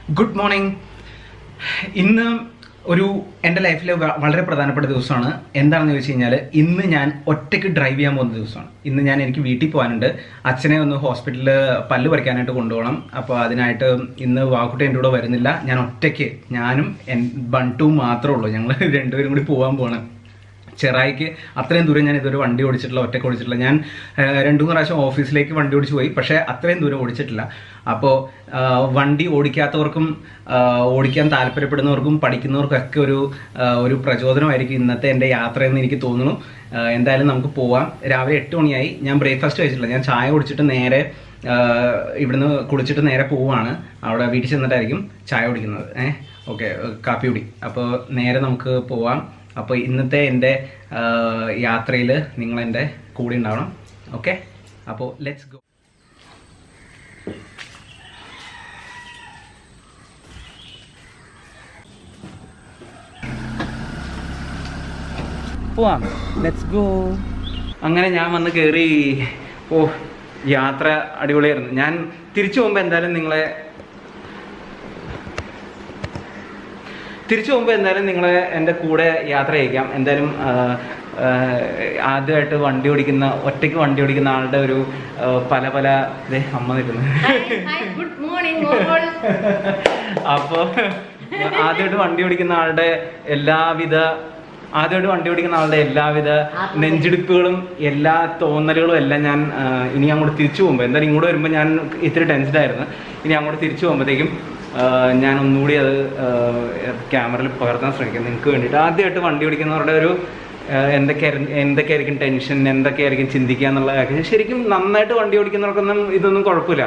Good morning ഇന്ന് ഒരു എൻ്റെ ലൈഫിലെ വ- വളരെ പ്രധാനപ്പെട്ട ദിവസമാണ് എന്താണെന്ന് ചോദിച്ചു കഴിഞ്ഞാൽ ഇന്ന് ഞാൻ ഒറ്റയ്ക്ക് ഡ്രൈവ് ചെയ്യാൻ പോകുന്ന ദിവസമാണ് ഇന്ന് ഞാൻ എനിക്ക് വീട്ടിൽ പോകാനുണ്ട് അച്ഛനെ ഒന്ന് ഹോസ്പിറ്റലിൽ പല്ല് പറിക്കാനായിട്ട് കൊണ്ടുപോകണം അപ്പോൾ അതിനായിട്ട് ഇന്ന് വാക്കുട്ടി എൻ്റെ കൂടെ വരുന്നില്ല ഞാൻ ഒറ്റയ്ക്ക് ഞാനും എൻ ബണ്ടും മാത്രമേ ഉള്ളൂ ഞങ്ങൾ രണ്ടുപേരും കൂടി പോകാൻ പോവാണ് ചെറായിക്ക് അത്രയും ദൂരം ഞാൻ ഇതുവരെ വണ്ടി ഓടിച്ചിട്ടില്ല ഒറ്റയ്ക്ക് ഓടിച്ചിട്ടില്ല ഞാൻ ആ, രണ്ടു മൂന്ന് പ്രാവശ്യം ഓഫീസിലേക്ക് വണ്ടി ഓടിച്ച് പോയി പക്ഷേ അത്രയും ദൂരം ഓടിച്ചിട്ടില്ല അപ്പോൾ വണ്ടി ഓടിക്കാത്തവർക്കും ആ, ഓടിക്കാൻ താല്പര്യപ്പെടുന്നവർക്കും പഠിക്കുന്നവർക്കും ഒക്കെ ഒരു ആ, ഒരു പ്രചോദനമായിരിക്കും ഇന്നത്തെ എൻ്റെ യാത്രയെന്ന് എനിക്ക് തോന്നുന്നു ആ, എന്തായാലും നമുക്ക് പോവാം രാവിലെ എട്ട് മണിയായി ഞാൻ ബ്രേക്ക്ഫാസ്റ്റ് കഴിച്ചിട്ടില്ല ഞാൻ ചായ കുടിച്ചിട്ട് നേരെ ആ, ഇവിടുന്ന് കുളിച്ചിട്ട് നേരെ പോവാണ് അവിടെ വീട്ടിൽ ചെന്നിട്ടായിരിക്കും ചായ കുടിക്കുന്നത് ഏഹ് ഓക്കെ കാപ്പി കുടി അപ്പോൾ നേരെ നമുക്ക് പോവാം അപ്പോൾ ഇന്നത്തെ എൻ്റെ യാത്രയിൽ നിങ്ങൾ എൻ്റെ കൂടെ ഉണ്ടാവണം ഓക്കെ അപ്പോൾ ലെറ്റ്സ് ഗോ പോവാം ലെറ്റ്സ് ഗോ അങ്ങനെ ഞാൻ വന്ന് കയറി ഓ യാത്ര അടിപൊളിയായിരുന്നു ഞാൻ തിരിച്ചു പോകുമ്പോൾ എന്തായാലും നിങ്ങളെ തിരിച്ചു പോകുമ്പോൾ എന്തായാലും നിങ്ങളെ എൻ്റെ കൂടെ യാത്ര ചെയ്യിക്കാം എന്തായാലും ആ, ആ, ആദ്യമായിട്ട് വണ്ടി ഓടിക്കുന്ന ഒറ്റയ്ക്ക് വണ്ടി ഓടിക്കുന്ന ആളുടെ ഒരു ആ, പല പല ദേ അമ്മ നിൽക്കുന്നു ഗുഡ് മോർണിംഗ് ഓൾ അപ്പോൾ ആദ്യമായിട്ട് വണ്ടി ഓടിക്കുന്ന ആളുടെ എല്ലാവിധ ആദ്യമായിട്ട് വണ്ടി ഓടിക്കുന്ന ആളുടെ എല്ലാവിധ നെഞ്ചിടിപ്പുകളും എല്ലാ തോന്നലുകളും എല്ലാം ഞാൻ ആ, ഇനി അങ്ങോട്ട് തിരിച്ചു പോകുമ്പോൾ എന്തായാലും ഇങ്ങോട്ട് വരുമ്പോൾ ഞാൻ ഇത്തിരി ടെൻസ്ഡ് ആയിരുന്നു ഇനി അങ്ങോട്ട് തിരിച്ചു പോകുമ്പോഴത്തേക്കും ആ, ഞാൻ ഒന്നുകൂടി അത് ക്യാമറയിൽ പകർത്താൻ ശ്രമിക്കാം നിങ്ങൾക്ക് വേണ്ടിയിട്ട് ആദ്യമായിട്ട് വണ്ടി ഓടിക്കുന്നവരുടെ ഒരു ആ, എന്തൊക്കെയായിരിക്കും എന്തൊക്കെയായിരിക്കും ടെൻഷൻ എന്തൊക്കെയായിരിക്കും ചിന്തിക്കുക എന്നുള്ള കാര്യം ശരിക്കും നന്നായിട്ട് വണ്ടി ഓടിക്കുന്നവർക്കൊന്നും ഇതൊന്നും കുഴപ്പമില്ല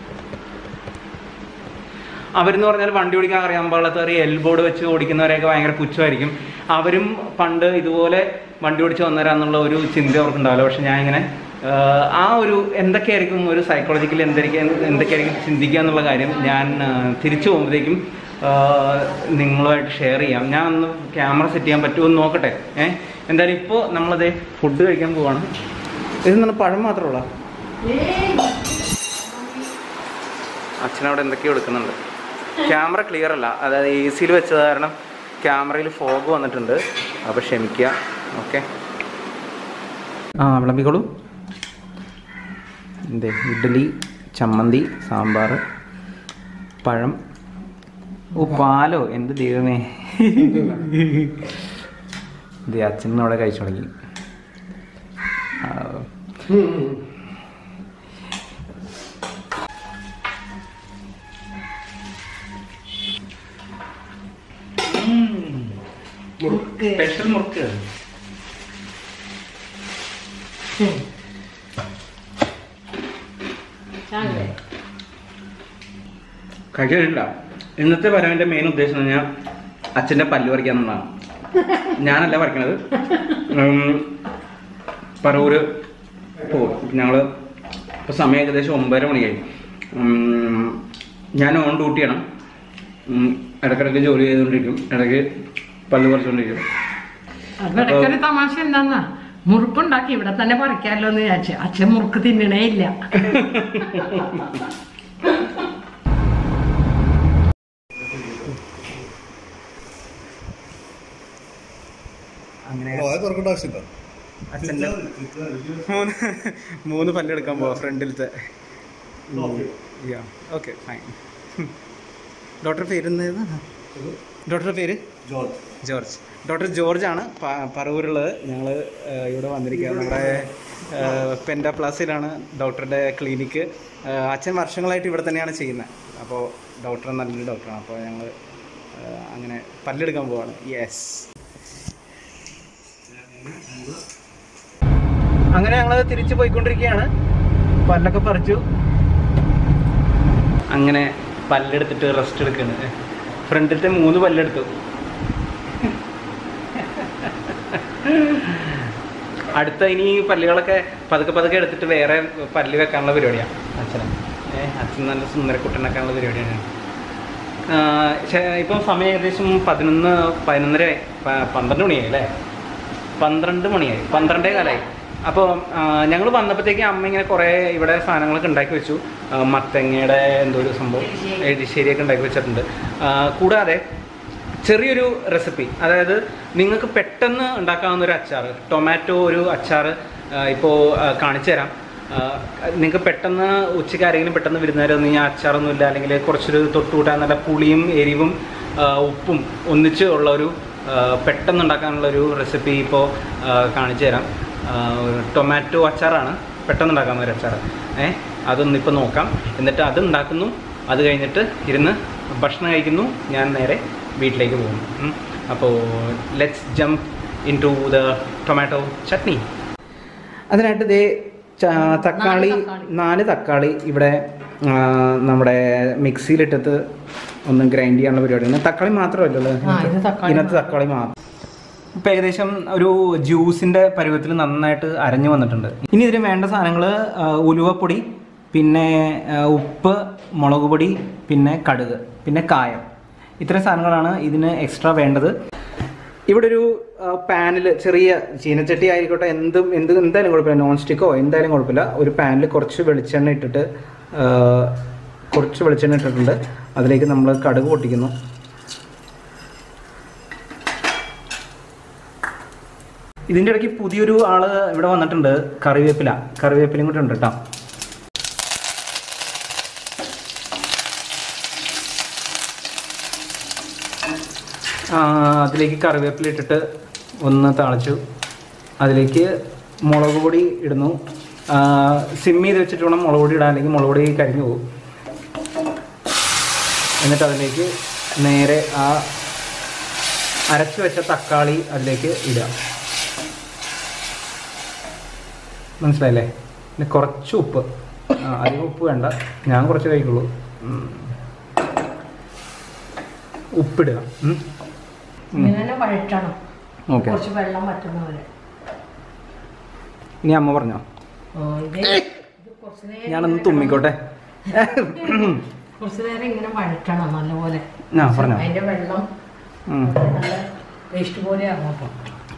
അവരെന്ന് പറഞ്ഞാൽ വണ്ടി ഓടിക്കാൻ അറിയാൻ പാടില്ലാത്തവർ എൽബോർഡ് വെച്ച് ഓടിക്കുന്നവരെയൊക്കെ ഭയങ്കര പുച്ഛമായിരിക്കും അവരും പണ്ട് ഇതുപോലെ വണ്ടി ഓടിച്ച് വന്നവരാന്നുള്ള ഒരു ചിന്ത അവർക്കുണ്ടാവില്ല പക്ഷെ ഞാൻ ഇങ്ങനെ ആഹ്, ആ ഒരു എന്തൊക്കെയായിരിക്കും ഒരു സൈക്കോളജിക്കലി എന്തൊക്കെ എന്തൊക്കെയായിരിക്കും ചിന്തിക്കുക എന്നുള്ള കാര്യം ഞാൻ ആഹ്, തിരിച്ചു പോകുമ്പോഴത്തേക്കും ആഹ്, നിങ്ങളുമായിട്ട് ഷെയർ ചെയ്യാം ഞാൻ ഒന്ന് ക്യാമറ സെറ്റ് ചെയ്യാൻ പറ്റുമോ എന്ന് നോക്കട്ടെ ഏഹ് എന്തായാലും ഇപ്പോൾ നമ്മളത് ഫുഡ് കഴിക്കാൻ പോവാണ് ഇത് നല്ല പഴം മാത്രമുള്ള അച്ഛനവിടെ എന്തൊക്കെയോ എടുക്കുന്നുണ്ട് ക്യാമറ ക്ലിയർ അല്ല അതായത് എ സിയിൽ വെച്ചത് കാരണം ക്യാമറയിൽ ഫോഗ് വന്നിട്ടുണ്ട് അപ്പോൾ ക്ഷമിക്കുക ഓക്കെ ആ വിളമ്പിക്കോളൂ എന്തേ ഇഡ്ഡലി ചമ്മന്തി സാമ്പാർ പഴം ഓ പാലോ എന്ത് ദൈവമേ ഇത് അച്ഛനും അവിടെ കഴിച്ചു തുടങ്ങി ആ, സ്പെഷ്യൽ മുറുക്ക് കഴിച്ചിട്ടില്ല ഇന്നത്തെ വരവിന്റെ മെയിൻ ഉദ്ദേശം എന്ന് പറഞ്ഞാൽ അച്ഛൻ്റെ പല്ല് പറിക്കുക എന്നുള്ളതാണ് ഞാനല്ല പറിക്കണത് ഉം, പറവൂര് പോകും ഞങ്ങള് ഇപ്പൊ സമയം ഏകദേശം ഒമ്പതര മണിയായി ഉം, ഞാൻ ഓൺ ഡ്യൂട്ടിയാണ് ഉം, ഇടയ്ക്കിടയ്ക്ക് ജോലി ചെയ്തുകൊണ്ടിരിക്കും ഇടയ്ക്ക് പല്ല് പറിച്ചുകൊണ്ടിരിക്കും ഇടയ്ക്കൊരു തമാശ എന്താന്നാ മുറുക്കുണ്ടാക്കി ഇവിടെ തന്നെ പറിക്കാമല്ലോ എന്ന് വിചാരിച്ചു അച്ഛൻ മുറുക്ക് തിന്നണേ ഇല്ല അങ്ങനെ അത് തുറക്കേണ്ട ആവശ്യമില്ല അച്ഛൻ്റെ മൂന്ന് മൂന്ന് പല്ലെടുക്കാൻ പോവാ ഫ്രണ്ടിലത്തെ ഓക്കെ ഫൈൻ ഡോക്ടർ പേര് എന്തായിരുന്നു ഡോക്ടറുടെ പേര് ജോർജ് ജോർജ് ഡോക്ടർ ജോർജ് ആണ് പ- പറവൂരുള്ളത് ഞങ്ങൾ ഇവിടെ വന്നിരിക്കുക നമ്മുടെ പെൻഡ പ്ലാസിലാണ് ഡോക്ടറുടെ ക്ലിനിക്ക് അച്ഛൻ വർഷങ്ങളായിട്ട് ഇവിടെ തന്നെയാണ് ചെയ്യുന്നത് അപ്പോൾ ഡോക്ടർ നല്ലൊരു ഡോക്ടറാണ് അപ്പോൾ ഞങ്ങൾ അങ്ങനെ പല്ലെടുക്കാൻ പോവാണ് യെസ് അങ്ങനെ ഞങ്ങൾ തിരിച്ചു പോയിക്കൊണ്ടിരിക്കുകയാണ് പല്ലൊക്കെ പറിച്ചു അങ്ങനെ പല്ലെടുത്തിട്ട് റെസ്റ്റ് എടുക്കുകയാണ് ഫ്രണ്ടിലത്തെ മൂന്ന് പല്ലെടുത്തു അടുത്ത ഇനി ഈ പല്ലുകളൊക്കെ പതുക്കെ പതുക്കെ എടുത്തിട്ട് വേറെ പല്ല് വെക്കാനുള്ള പരിപാടിയാണ് അച്ഛന് ഏഹ് അച്ഛൻ നല്ല സുന്ദരക്കുട്ടനാക്കാനുള്ള പരിപാടിയാണ് ആഹ് ശ- ഇപ്പം സമയം ഏകദേശം പതിനൊന്ന് പതിനൊന്നര ആയി. പ- പന്ത്രണ്ട് മണിയായി അല്ലേ പന്ത്രണ്ട് മണിയായി പന്ത്രണ്ടേ കാലമായി അപ്പോൾ ഞങ്ങൾ വന്നപ്പോഴത്തേക്ക് അമ്മ ഇങ്ങനെ കുറേ ഇവിടെ സാധനങ്ങളൊക്കെ ഉണ്ടാക്കി വെച്ചു ആ, മത്തങ്ങയുടെ എന്തോ ഒരു സംഭവം എരിശ്ശേരിയൊക്കെ ഉണ്ടാക്കി വെച്ചിട്ടുണ്ട് ആ, കൂടാതെ ചെറിയൊരു റെസിപ്പി അതായത് നിങ്ങൾക്ക് പെട്ടെന്ന് ഉണ്ടാക്കാവുന്ന ഒരു അച്ചാർ ടൊമാറ്റോ ഒരു അച്ചാർ ഇപ്പോൾ കാണിച്ചു തരാം നിങ്ങൾക്ക് പെട്ടെന്ന് ഉച്ചയ്ക്ക് ആരെങ്കിലും പെട്ടെന്ന് വരുന്നവരൊന്നും ഈ അച്ചാറൊന്നുമില്ല അല്ലെങ്കിൽ കുറച്ചൊരു തൊട്ടുകൂട്ടാൻ നല്ല പുളിയും എരിവും ആ, ഉപ്പും ഒന്നിച്ച് ഉള്ള ഒരു ആ, പെട്ടെന്ന് ഉണ്ടാക്കാനുള്ള ഒരു റെസിപ്പി ഇപ്പോൾ കാണിച്ചു തരാം ആ, ഒരു ടൊമാറ്റോ അച്ചാറാണ് പെട്ടെന്ന് ഉണ്ടാക്കാവുന്ന ഒരു അച്ചാർ ഏ അതൊന്നിപ്പോൾ നോക്കാം എന്നിട്ട് അത് ഉണ്ടാക്കുന്നു അത് കഴിഞ്ഞിട്ട് ഇരുന്ന് ഭക്ഷണം കഴിക്കുന്നു ഞാൻ നേരെ വീട്ടിലേക്ക് പോകുന്നു ഉം. അപ്പോൾ let's jump into the tomato chutney അതിനായിട്ട് ദേ ച- തക്കാളി നാല് തക്കാളി. നാല് തക്കാളി ഇവിടെ ആ, നമ്മുടെ മിക്സിയിലിട്ടിട്ട് ഒന്ന് ഗ്രൈൻഡ് ചെയ്യാനുള്ള പരിപാടിയാണ് തക്കാളി മാത്രമല്ലല്ലോ ആ, ഇത് തക്കാളി ഇതിനകത്ത് തക്കാളി മാത്രം ഇപ്പം ഏകദേശം ഒരു ജ്യൂസിൻ്റെ പരുവത്തിൽ നന്നായിട്ട് അരഞ്ഞു വന്നിട്ടുണ്ട് ഇനി ഇതിന് വേണ്ട സാധനങ്ങൾ ഉലുവപ്പൊടി പിന്നെ ആ, ഉപ്പ് മുളക് പൊടി പിന്നെ കടുക് പിന്നെ കായം ഇത്രയും സാധനങ്ങളാണ് ഇതിന് എക്സ്ട്രാ വേണ്ടത് ഇവിടെ ഒരു പാനിൽ ചെറിയ ചീനച്ചട്ടി ആയിക്കോട്ടെ എന്തും എന്ത് എന്തായാലും കുഴപ്പമില്ല നോൺ സ്റ്റിക്കോ എന്തായാലും കുഴപ്പമില്ല ഒരു പാനിൽ കുറച്ച് വെളിച്ചെണ്ണ ഇട്ടിട്ട് ആ, കുറച്ച് വെളിച്ചെണ്ണ ഇട്ടിട്ടുണ്ട് അതിലേക്ക് നമ്മൾ കടുക് പൊട്ടിക്കുന്നു ഇതിൻ്റെ ഇടയ്ക്ക് പുതിയൊരു ആള് ഇവിടെ വന്നിട്ടുണ്ട് കറിവേപ്പില കറിവേപ്പിലയും കൂടെ ഉണ്ട് കേട്ടോ ആ, അതിലേക്ക് കറിവേപ്പില ഇട്ടിട്ട് ഒന്ന് തളച്ചു അതിലേക്ക് മുളക് പൊടി ഇടുന്നു സിം ചെയ്ത് വെച്ചിട്ട് വേണം മുളക് പൊടി ഇടാൻ അല്ലെങ്കിൽ മുളക് പൊടി കരിഞ്ഞു പോകും എന്നിട്ട് അതിലേക്ക് നേരെ ആ അരച്ചു വെച്ച തക്കാളി അതിലേക്ക് ഇടുക മനസ്സിലായില്ലേ പിന്നെ കുറച്ച് ഉപ്പ് ആ, അധികം ഉപ്പ് വേണ്ട ഞാൻ കുറച്ച് കഴിക്കുള്ളൂ ഉം. ഉപ്പിടുക ഉം. ഇങ്ങനെ തന്നെ വഴറ്റണം ഓക്കെ കുറച്ച് വെള്ളം വറ്റുന്ന പോലെ ഇനി അമ്മ പറഞ്ഞോ ആ, ഇത് ഇത് കുറച്ച് നേരം ഞാനൊന്ന് തുമ്മിക്കോട്ടെ കുറച്ച് നേരം ഇങ്ങനെ വഴറ്റണം നല്ലപോലെ ആ പറഞ്ഞോ അതിന്റെ വെള്ളം ഉം. നല്ല പേസ്റ്റ് പോലെ ആകും അപ്പം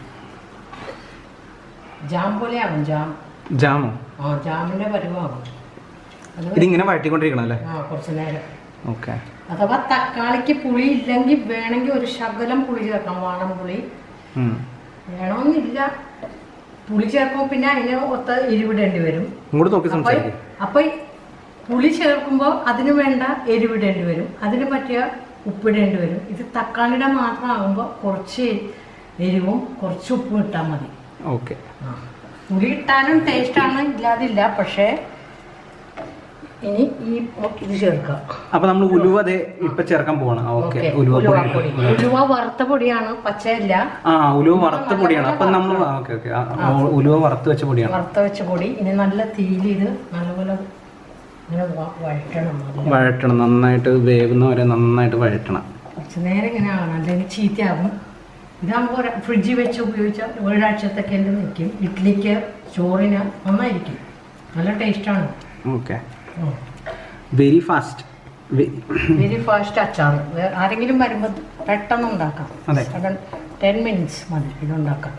ജാം പോലെ ആകും ജാം ജാമോ ആ ജാമിന്റെ പരുവാകും അത് ഇതിങ്ങനെ വഴറ്റിക്കൊണ്ടിരിക്കണം അല്ലേ ആ കുറച്ച് നേരം ഓക്കെ അഥവാ തക്കാളിക്ക് പുളി ഇല്ലെങ്കിൽ വേണമെങ്കിൽ ഒരു ശകലം പുളി ചേർക്കാം വാണം പുളി വേണമെന്നില്ല പുളി ചേർക്കുമ്പോൾ പിന്നെ അതിന് ഒത്ത എരിവിടേണ്ടി വരും ഇങ്ങോട്ട് നോക്കി അപ്പൊ സംസാരിക്കും അപ്പൊ ഈ പുളി ചേർക്കുമ്പോൾ അതിന് വേണ്ട എരിവിടേണ്ടി വരും അതിന് പറ്റിയ ഉപ്പിടേണ്ടി വരും ഇത് തക്കാളിയുടെ മാത്രമാകുമ്പോൾ കുറച്ച് എരിവും കുറച്ച് ഉപ്പും ഇട്ടാൽ മതി ഓക്കെ ആ. പുളി ഇട്ടാലും ടേസ്റ്റാണ് ഇല്ലാതില്ല പക്ഷേ ഇനി ഈ ഇത് ചേർക്കാം അപ്പൊ നമ്മൾ ഉലുവ അതെ ഇപ്പൊ ചേർക്കാൻ പോവാണ് ഓക്കെ ഓക്കേ. ഉലുവ പൊടി ഉലുവാപ്പൊടി. ഉലുവ വറുത്ത പൊടിയാണ് പച്ചയല്ല ആ ഉലുവ വറുത്ത പൊടിയാണ് അപ്പൊ നമ്മൾ ഓക്കെ ഓക്കെ ഉലുവ വറുത്ത് വെച്ച പൊടിയാണ് വറുത്ത വെച്ച പൊടി ഇനി നല്ല തീയിൽ ഇത് നല്ലപോലെ ഇങ്ങനെ വ- വഴറ്റണം നല്ല വഴറ്റണം നന്നായിട്ട് വേവുന്ന വരെ നന്നായിട്ട് വഴറ്റണം കുറച്ച് നേരം ഇങ്ങനെ ആകണം അല്ലെങ്കിൽ ചീത്തയാകും ഇതാകുമ്പോൾ ഫ്രിഡ്ജിൽ വെച്ച് ഉപയോഗിച്ചാൽ ഒരാഴ്ചത്തൊക്കെ എൻ്റെ നിൽക്കും ഇഡ്ഡലിക്ക് ചോറിന് നന്നായിരിക്കും നല്ല ടേസ്റ്റാണ് okay very fast very fast അച്ചാർ ആരെങ്കിലും വരുമ്പോൾ പെട്ടെന്ന് ഉണ്ടാക്കാം അതെ. ടെൻ മിനിറ്റ്സ് മതി ഇതുണ്ടാക്കാം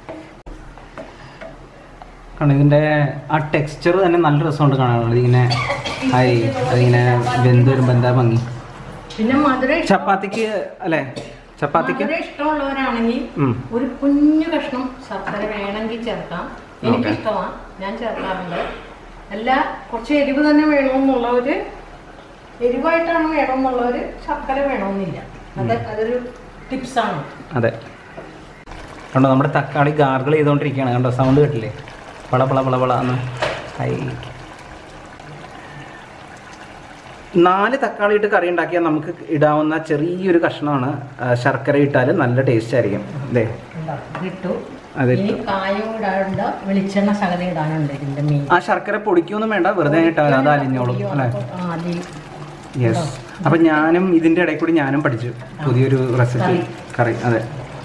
കാരണം ഇതിന്റെ ആ ടെക്സ്ചർ തന്നെ നല്ല രസമുണ്ട് കാണാനുള്ളത് ഇങ്ങനെ ഹായ് അതിങ്ങനെ വെന്ത് വരുമ്പോ എന്താ ഭംഗി പിന്നെ മധുര ചപ്പാത്തിക്ക് അല്ലേ ചപ്പാത്തിക്ക് മധുര ഇഷ്ടമുള്ളവരാണെങ്കിൽ ഉം. ഒരു കുഞ്ഞു കഷ്ണം ശർക്കര വേണമെങ്കിൽ ചേർക്കാം എനിക്ക് Okay. ഇഷ്ടമാണ് ഞാൻ ചേർക്കാറുണ്ട് അല്ല കുറച്ച് എരിവ് തന്നെ വേണമെന്നുള്ളവര് എരിവായിട്ടാണ് വേണമെന്നുള്ളവര് ശർക്കര വേണമെന്നില്ല അത് അതൊരു ടിപ്സാണ് അതെ കണ്ടോ നമ്മുടെ തക്കാളി ഗാർഗിൾ ചെയ്തുകൊണ്ടിരിക്കുകയാണ് കണ്ടോ സൗണ്ട് കേട്ടില്ലേ പള പള പള പള എന്ന് ഹൈ നാല് തക്കാളി ഇട്ട് കറി ഉണ്ടാക്കിയാൽ നമുക്ക് ഇടാവുന്ന ചെറിയൊരു കഷ്ണമാണ് ആ, ശർക്കര ഇട്ടാൽ നല്ല ടേസ്റ്റ് ആയിരിക്കും അതെ ഇട്ടു അതെ ഇനി കായം ഇടാനുണ്ട് വെളിച്ചെണ്ണ ശകലം ഇടാനുണ്ട് ഇതിന്റെ മീൻ ആ ശർക്കര പൊടിക്കൊന്നും വേണ്ട വെറുതെ ഇട്ടാൽ മതി, അത് അലിഞ്ഞോളും അല്ലേ ആ, അലി യെസ് അപ്പം ഞാനും ഇതിൻ്റെ ഇടയിൽ കൂടി ഞാനും പഠിച്ചു പുതിയൊരു റെസിപ്പി കറി അതെ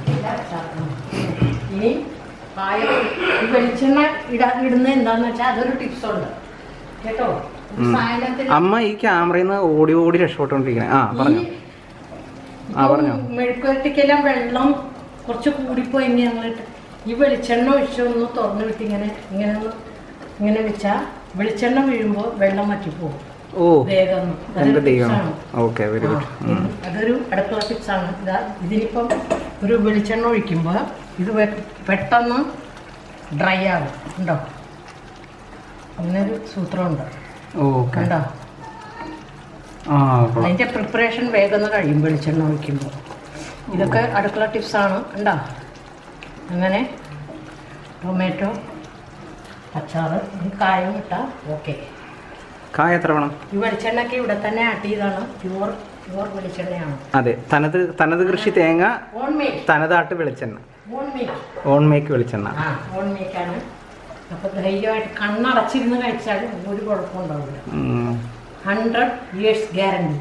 ഇനി കായം ഈ വെളിച്ചെണ്ണ ഇടാ ഇടുന്ന എന്താന്ന് വെച്ചാൽ അതൊരു ടിപ്സ് ഉണ്ട് കേട്ടോ ഒരു ഉം. സാധനത്തിന് അമ്മ ഈ ക്യാമറയിൽ നിന്ന് ഓടി ഓടി രക്ഷപ്പെട്ടുകൊണ്ടിരിക്കണേ ആ പറഞ്ഞു ആ, പറഞ്ഞോ. മെഴുക്കുവരട്ടിക്കെല്ലാം വെള്ളം കുറച്ച് കൂടിപ്പോയി ഇനി ഞങ്ങളിട്ട് ഈ വെളിച്ചെണ്ണ ഒഴിച്ച് ഒന്ന് തുറന്നു വിട്ട് ഇങ്ങനെ ഇങ്ങനെ ഒന്ന് ഇങ്ങനെ വെച്ചാൽ വെളിച്ചെണ്ണ വീഴുമ്പോൾ വെള്ളം വറ്റിപ്പോകും ഓ വേഗം എന്റെ ദൈവം ഓക്കെ വെരി ഗുഡ് അതൊരു അടുക്കള ടിപ്സ് ആണ് ഇതാ ഇതിനിപ്പം ഒരു വെളിച്ചെണ്ണ ഒഴിക്കുമ്പോൾ ഇത് വെ- പെട്ടെന്ന് ഡ്രൈ ആകും ഉണ്ടോ അങ്ങനൊരു സൂത്രമുണ്ട് ഓക്കെ കണ്ടോ ആ കൊള്ളാം അതിന്റെ പ്രിപ്പറേഷൻ വേഗം കഴിയും വെളിച്ചെണ്ണ ഒഴിക്കുമ്പോൾ ഇതൊക്കെ അടുക്കള ടിപ്സ് ആണ് ഉണ്ടോ അങ്ങനെ ടൊമാറ്റോ അച്ചാറ് ഇത് കായം ഇട്ടാൽ ഓക്കെ കായ എത്ര വേണം ഈ വെളിച്ചെണ്ണയ്ക്ക് ഇവിടെ തന്നെ ആഡ് ചെയ്താണ് പ്യുവർ പ്യുവർ വെളിച്ചെണ്ണയാണ് അതെ തനത് തനത് കൃഷി തേങ്ങ ഓൺ മേക്ക് തനതാട്ട് വെളിച്ചെണ്ണ ഓൺ മേക്ക് ഓൺ മേക്ക് വെളിച്ചെണ്ണ ആ ഓൺ മേക്കാണ് അപ്പൊ ധൈര്യമായിട്ട് കണ്ണടച്ചിരുന്ന് കഴിച്ചാൽ ഒരു കുഴപ്പമുണ്ടാവില്ല ഉം. ഹൺഡ്രഡ് ഇയേഴ്സ് ഗ്യാരണ്ടി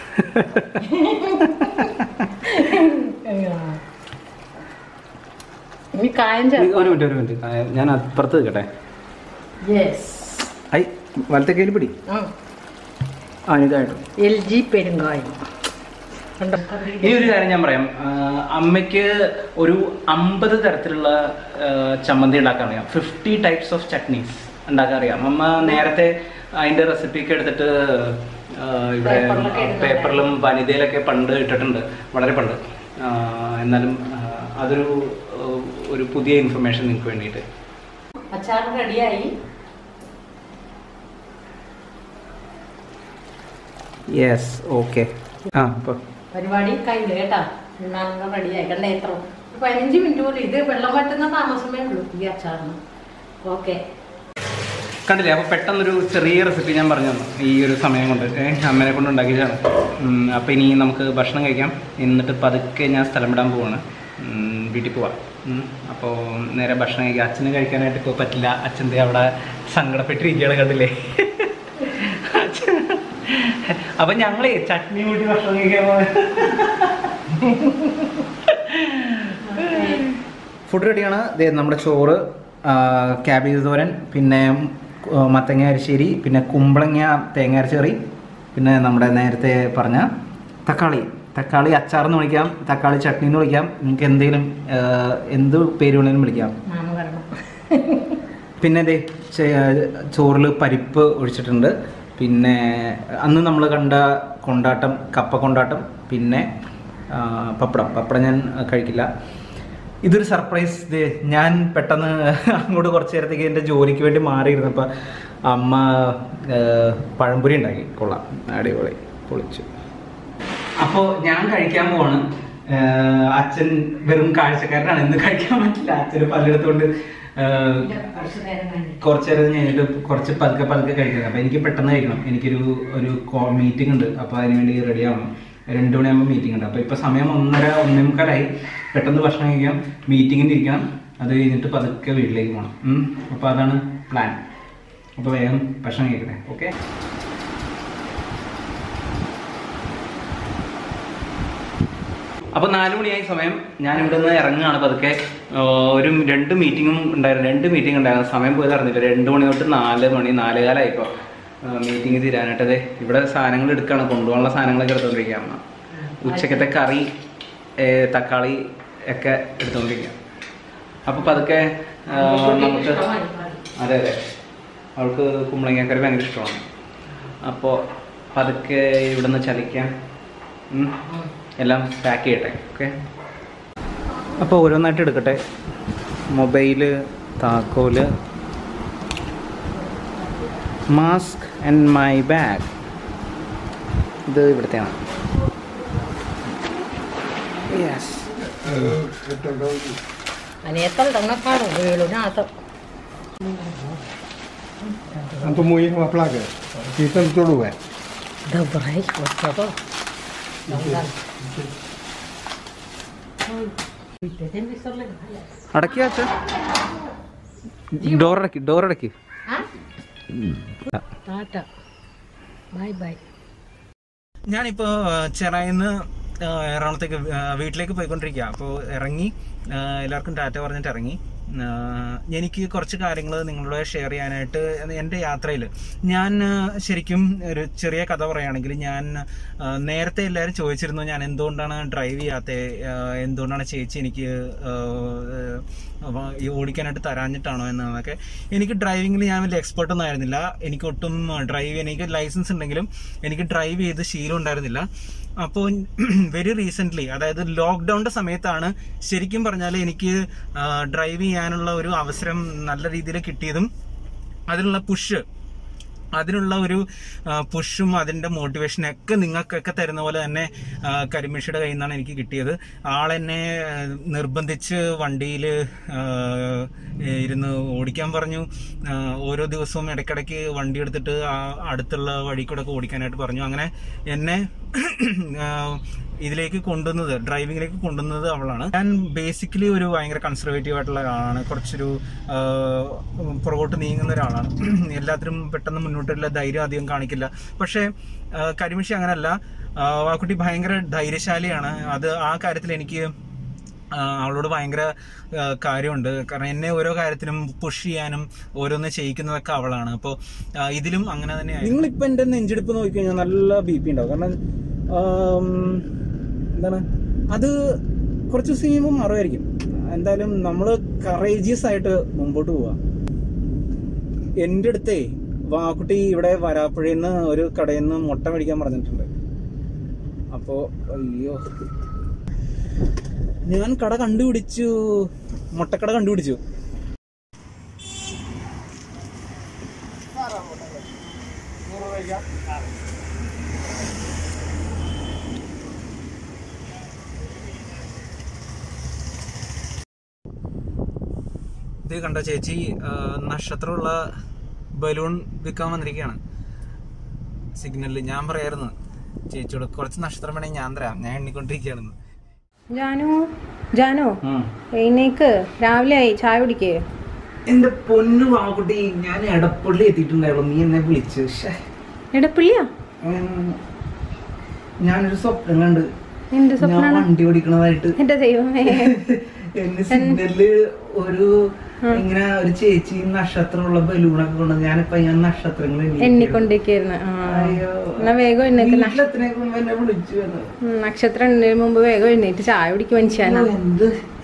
ഇനി കായം ഈ ഒരു മിനിറ്റ് ഒരു മിനിറ്റ് കായ- ഞാൻ അപ്പുറത്ത് നിൽക്കട്ടെ യെസ് ഐ വലത്തെ കയ്യിൽ പിടി ആ ഇതായിട്ട് എൽ ജി പെരുങ്കായം കണ്ടോ? ഇനി ഒരു കാര്യം ഞാൻ പറയാം ആ, അമ്മയ്ക്ക് ഒരു അമ്പത് തരത്തിലുള്ള ആ, ചമ്മന്തി ഉണ്ടാക്കാൻ അറിയാം ഫിഫ്റ്റി ടൈപ്സ് ഓഫ് ചട്നീസ് ഉണ്ടാക്കാൻ അറിയാം അമ്മ നേരത്തെ അതിന്റെ റെസിപ്പി ഒക്കെ എടുത്തിട്ട് ആ, ഇവിടെ പേപ്പറിലൊക്കെ ഇടുന്നുണ്ട്. പേപ്പറിലും വനിതയിലൊക്കെ പണ്ട് ഇട്ടിട്ടുണ്ട് വളരെ പണ്ട് ആ, എന്നാലും ആ, അതൊരു ആ, ഒരു പുതിയ ഇൻഫർമേഷൻ നിങ്ങൾക്ക് വേണ്ടിയിട്ട് അച്ചാർ റെഡിയായി യെസ് ഓക്കെ ആ ഇപ്പോൾ പരിപാടി കഴിഞ്ഞു കേട്ടാ ഉണ്ണാനുള്ള റെഡിയായി കണ്ടേ എത്ര ഒരു പതിനഞ്ച് മിനിറ്റ് പോലും ഇത് വെള്ളം പറ്റുന്ന താമസമേ ഉള്ളൂ ഈ അച്ചാറിന് ഓക്കെ കണ്ടില്ലേ അപ്പോൾ പെട്ടെന്നൊരു ചെറിയ റെസിപ്പി ഞാൻ പറഞ്ഞു തന്നു ഈ ഒരു സമയം കൊണ്ട് ഏഹ് അമ്മേനെ കൊണ്ട് ഉണ്ടാക്കിയതാണ് അപ്പോൾ ഇനി നമുക്ക് ഭക്ഷണം കഴിക്കാം എന്നിട്ട് പതുക്കെ ഞാൻ സ്ഥലം വിടാൻ പോവാണ് ഉം, വീട്ടിൽ പോവാം അപ്പോൾ നേരെ ഭക്ഷണം കഴിക്കാം അച്ഛന് കഴിക്കാനായിട്ട് ഇപ്പോൾ പറ്റില്ല അച്ഛൻ്റെ അവിടെ സങ്കടപ്പെട്ടിരിക്കുകയാണ് കണ്ടില്ലേ അപ്പം ഞങ്ങളേ ചട്നി കൂട്ടി ഭക്ഷണം കഴിക്കാൻ പോവാ ഫുഡ് റെഡിയാണ് ദേ നമ്മുടെ ചോറ് ആ, ക്യാബേജ് തോരൻ പിന്നെ ആ, മത്തങ്ങ അരിശ്ശേരി പിന്നെ കുമ്പളങ്ങ തേങ്ങ അരച്ച കറി പിന്നെ നമ്മുടെ നേരത്തെ പറഞ്ഞ തക്കാളി തക്കാളി അച്ചാറെന്ന് വിളിക്കാം തക്കാളി ചട്നി എന്ന് വിളിക്കാം നിങ്ങൾക്ക് എന്തെങ്കിലും ആ, എന്ത് പേര് വേണമെങ്കിലും വിളിക്കാം നാമകരണം പിന്നെ ദേ ചോറിൽ പരിപ്പ് ഒഴിച്ചിട്ടുണ്ട് പിന്നെ അന്ന് നമ്മൾ കണ്ട കൊണ്ടാട്ടം കപ്പ കൊണ്ടാട്ടം പിന്നെ ആ, പപ്പടം പപ്പടം ഞാൻ കഴിക്കില്ല ഇതൊരു സർപ്രൈസ് ദേ ഞാൻ പെട്ടെന്ന് അങ്ങോട്ട് കുറച്ച് നേരത്തേക്ക് എൻ്റെ ജോലിക്ക് വേണ്ടി മാറിയിരുന്നപ്പോൾ അമ്മ ആ, പഴംപൊരി ഉണ്ടാക്കി കൊള്ളാം അടിപൊളി പൊളിച്ചു അപ്പോൾ ഞാൻ കഴിക്കാൻ പോവാണ് ആ, അച്ഛൻ വെറും കാഴ്ചക്കാരനാണ് ഇന്ന് കഴിക്കാൻ പറ്റില്ല അച്ഛന് പലയിടത്തുകൊണ്ട് ആ, കുറച്ച് നേരം കഴിഞ്ഞു കുറച്ച് നേരം കഴിഞ്ഞിട്ട് കുറച്ച് പതുക്കെ പതുക്കെ കഴിക്കുന്നത് അപ്പോൾ എനിക്ക് പെട്ടെന്ന് കഴിക്കണം എനിക്കൊരു ഒരു മീറ്റിംഗ് ഉണ്ട് അപ്പോൾ അതിന് വേണ്ടി റെഡി ആവണം രണ്ട് മണിയാകുമ്പോൾ മീറ്റിംഗ് ഉണ്ട് അപ്പോൾ ഇപ്പോൾ സമയം ഒന്നര ഒന്നേ മുക്കാലായി പെട്ടെന്ന് ഭക്ഷണം കഴിക്കാം മീറ്റിങ്ങിന് ഇരിക്കണം അത് കഴിഞ്ഞിട്ട് പതുക്കെ വീട്ടിലേക്ക് പോകണം അപ്പോൾ അതാണ് പ്ലാൻ അപ്പോൾ വേഗം ഭക്ഷണം കഴിക്കട്ടെ ഓക്കെ അപ്പോൾ നാല് മണിയായി സമയം ഞാൻ ഇവിടെ നിന്ന് ഇറങ്ങുകയാണ് പതുക്കെ ആ, ഒരു രണ്ട് മീറ്റിങ്ങും ഉണ്ടായിരുന്നു രണ്ട് മീറ്റിംഗ് ഉണ്ടായിരുന്നു സമയം പോയത് അറിഞ്ഞില്ല രണ്ട് മണി തൊട്ട് നാല് മണി നാലേകാലായി ഇപ്പോൾ മീറ്റിംഗ് തീരാനായിട്ട് അതെ ഇവിടെ സാധനങ്ങൾ എടുക്കുകയാണ് കൊണ്ടുപോകാനുള്ള സാധനങ്ങളൊക്കെ എടുത്തുകൊണ്ടിരിക്കുക അമ്മ ഉച്ചക്കത്തെ കറി ഏ, തക്കാളി ഒക്കെ എടുത്തുകൊണ്ടിരിക്കുക അപ്പോൾ പതുക്കെ ആ, നമുക്ക് അതെ അതെ അവൾക്ക് കുമ്പളങ്ങക്കറി ഭയങ്കര ഇഷ്ടമാണ് അപ്പോൾ പതുക്കെ ഇവിടുന്ന് ചലിക്കാം ഉം. എല്ലാം പാക്ക് ചെയ്യട്ടെ ഓക്കെ അപ്പോൾ ഓരോന്നായിട്ട് എടുക്കട്ടെ മൊബൈല് താക്കോല് മാസ്ക് ആൻഡ് മൈ ബാഗ് ഇത് ഇവിടുത്തെയാണ് യെസ് അനിയത്തൽ തങ്ങക്കാട് വീടിനകത്ത് Antum mau yang plaga. Kita betul dua. ഡബറായി വെച്ചതോ അടക്കിയ അച്ഛൻ ഡോർ അടക്കി ഡോർ അടക്കി ടാറ്റ ബൈ ബൈ ഞാനിപ്പോൾ ചെറായിന്ന് എറണാകുളത്തേക്ക് ആ, വീട്ടിലേക്ക് പോയിക്കൊണ്ടിരിക്കുക അപ്പോൾ ഇറങ്ങി ആ, എല്ലാവർക്കും ടാറ്റ പറഞ്ഞിട്ട് ഇറങ്ങി ആഹ് എനിക്ക് കുറച്ച് കാര്യങ്ങൾ നിങ്ങളോട് ഷെയർ ചെയ്യാനായിട്ട് എൻ്റെ യാത്രയിൽ ഞാൻ ആഹ് ശരിക്കും ഒരു ചെറിയ കഥ പറയുകയാണെങ്കിൽ ഞാൻ ആഹ് നേരത്തെ എല്ലാവരും ചോദിച്ചിരുന്നു ഞാൻ എന്തുകൊണ്ടാണ് ഡ്രൈവ് ചെയ്യാത്തത് എന്തുകൊണ്ടാണ് ചേച്ചി എനിക്ക് ആഹ് ആഹ് ഈ ഓടിക്കാനായിട്ട് തരാഞ്ഞിട്ടാണോ എന്നതൊക്കെ എനിക്ക് ഡ്രൈവിങ്ങിൽ ഞാൻ വലിയ എക്സ്പേർട്ട് ഒന്നും ആയിരുന്നില്ല എനിക്ക് ഒട്ടും ഡ്രൈവ് എനിക്ക് ലൈസൻസ് ഉണ്ടെങ്കിലും എനിക്ക് ഡ്രൈവ് ചെയ്ത് ശീലം ഉണ്ടായിരുന്നില്ല അപ്പോൾ വെരി റീസെൻ്റ്ലി അതായത് ലോക്ക്ഡൗണിൻ്റെ സമയത്താണ് ശരിക്കും പറഞ്ഞാൽ എനിക്ക് ഡ്രൈവ് ചെയ്യാനുള്ള ഒരു അവസരം നല്ല രീതിയിൽ കിട്ടിയതും അതിനുള്ള പുഷ് അതിനുള്ള ഒരു പുഷും അതിന്റെ മോട്ടിവേഷനും ഒക്കെ നിങ്ങൾക്കൊക്കെ തരുന്ന പോലെ തന്നെ ആ, കരിമിഷിയുടെ കയ്യിൽ നിന്നാണ് എനിക്ക് കിട്ടിയത് ആളെന്നെ ആ, നിർബന്ധിച്ച് വണ്ടിയിൽ ഇരുന്ന് ഓടിക്കാൻ പറഞ്ഞു ആ, ഓരോ ദിവസവും ഇടയ്ക്കിടയ്ക്ക് വണ്ടി എടുത്തിട്ട് ആ അടുത്തുള്ള വഴി കൂടെ ഒക്കെ ഓടിക്കാനായിട്ട് പറഞ്ഞു അങ്ങനെ എന്നെ ആ, ഇതിലേക്ക് കൊണ്ടുവന്നത് ഡ്രൈവിങ്ങിലേക്ക് കൊണ്ടുവന്നത് അവളാണ് ഞാൻ ബേസിക്കലി ഒരു ഭയങ്കര കൺസർവേറ്റീവ് ആയിട്ടുള്ള ഒരാളാണ് കുറച്ചൊരു ആ, പുറകോട്ട് നീങ്ങുന്ന ഒരാളാണ് എല്ലാത്തിനും പെട്ടെന്ന് മുന്നോട്ടുള്ള ധൈര്യം അധികം കാണിക്കില്ല പക്ഷേ ആ, കരിമിഷി അങ്ങനല്ല ആ, ആ കുട്ടി ഭയങ്കര ധൈര്യശാലിയാണ് അത് ആ കാര്യത്തിൽ എനിക്ക് ആ, അവളോട് ഭയങ്കര ആ, കാര്യമുണ്ട് കാരണം എന്നെ ഓരോ കാര്യത്തിനും പുഷ് ചെയ്യാനും ഓരോന്ന് ചെയ്യിക്കുന്നതൊക്കെ അവളാണ് അപ്പോൾ ഇതിലും അങ്ങനെ തന്നെയാണ് നിങ്ങളിപ്പോ എന്റെ നെഞ്ചെടുപ്പ് നോക്കിക്കഴിഞ്ഞാൽ നല്ല ബി പി ഉണ്ടാവും കാരണം ആം, എന്താണ് അത് കുറച്ച് ദിവസം കഴിയുമ്പോൾ മാറുമായിരിക്കും എന്തായാലും നമ്മൾ കറേജിയസ് ആയിട്ട് മുമ്പോട്ട് പോവാ എൻ്റെ അടുത്തേ വാക്കുട്ടി ഇവിടെ വരാപ്പുഴയിൽ നിന്ന് ഒരു കടയിൽ നിന്ന് മുട്ട മേടിക്കാൻ പറഞ്ഞിട്ടുണ്ട് അപ്പോ അയ്യോ ഞാൻ കട കണ്ടുപിടിച്ചു മുട്ടക്കട കണ്ടുപിടിച്ചു ഇത് കണ്ട ചേച്ചി ആ, നക്ഷത്രമുള്ള ബലൂൺ വിൽക്കാൻ വന്നിരിക്കുകയാണ് സിഗ്നലിൽ ഞാൻ പറയായിരുന്നു ചേച്ചിയോട് കുറച്ച് നക്ഷത്രം വേണമെങ്കിൽ ഞാൻ തരാം ഞാൻ എണ്ണിക്കൊണ്ടിരിക്കുകയാണെന്ന് ജാനു ജാനു എഴുന്നേക്ക് രാവിലെ ആയി ചായ കുടിക്കേ എന്റെ പൊന്നു വാക്കുട്ടി ഞാൻ എടപ്പള്ളി എത്തിയിട്ടുണ്ടായിരുന്നു നീ എന്നെ വിളിച്ചു ശ്ശേ. എടപ്പള്ളിയാ ഉം. ഞാനൊരു സ്വപ്നം കണ്ട് എന്ത് ഞാൻ സ്വപ്നാണ് വണ്ടി ഓടിക്കണതായിട്ട് എന്റെ ദൈവമേ എന്നെ സിഗ്നലില് ഒരു ഇങ്ങനെ ഒരു ചേച്ചി നക്ഷത്രമുള്ള ബലൂണൊക്കെ കൊണ്ട് ഞാനിപ്പോ ഞാൻ നക്ഷത്രങ്ങൾ എണ്ണി എണ്ണിക്കൊണ്ടിരിക്കായിരുന്നു ആ അയ്യോ. എന്നാ വേഗം എഴുന്നേക്ക് നക്ഷ- വീട്ടിലെത്തിനേക്ക് മുമ്പ് എന്നെ വിളിച്ചു എന്ന്. ഉം, നക്ഷത്രം എണ്ണുന്നതിന് മുമ്പ് വേഗം എഴുന്നേറ്റ് ചായ കുടിക്കും മനുഷ്യാനാ അയ്യോ, എന്ത്